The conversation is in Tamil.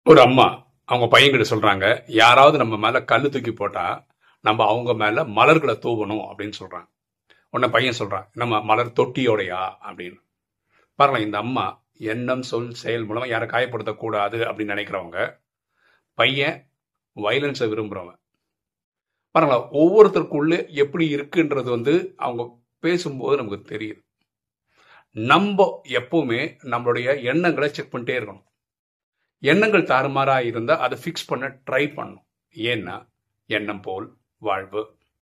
ஒரு அம்மா அவங்க பையன்கிட்ட சொல்றாங்க யாராவது நம்ம மேல கல்லு தூக்கி போட்டா நம்ம அவங்க மேல மலர்களை தூவணும் அப்படின்னு சொல்றாங்க உடனே பையன் சொல்றான் நம்ம மலர் தொட்டியோடையா அப்படின்னு பாருங்களேன் இந்த அம்மா எண்ணம் சொல் செயல் மூலமா யாரை காயப்படுத்தக்கூடாது அப்படின்னு நினைக்கிறவங்க பையன் வயலன்ஸை விரும்புறவங்க பாருங்களேன் ஒவ்வொருத்தருக்குள்ள எப்படி இருக்குன்றது வந்து அவங்க பேசும்போது நமக்கு தெரியுது நம்ம எப்பவுமே நம்மளுடைய எண்ணங்களை செக் பண்ணிட்டே இருக்கணும் எண்ணங்கள் தாறுமாறா இருந்தா அதை ஃபிக்ஸ் பண்ண ட்ரை பண்ணணும் ஏன்னா எண்ணம் போல் வாழ்வு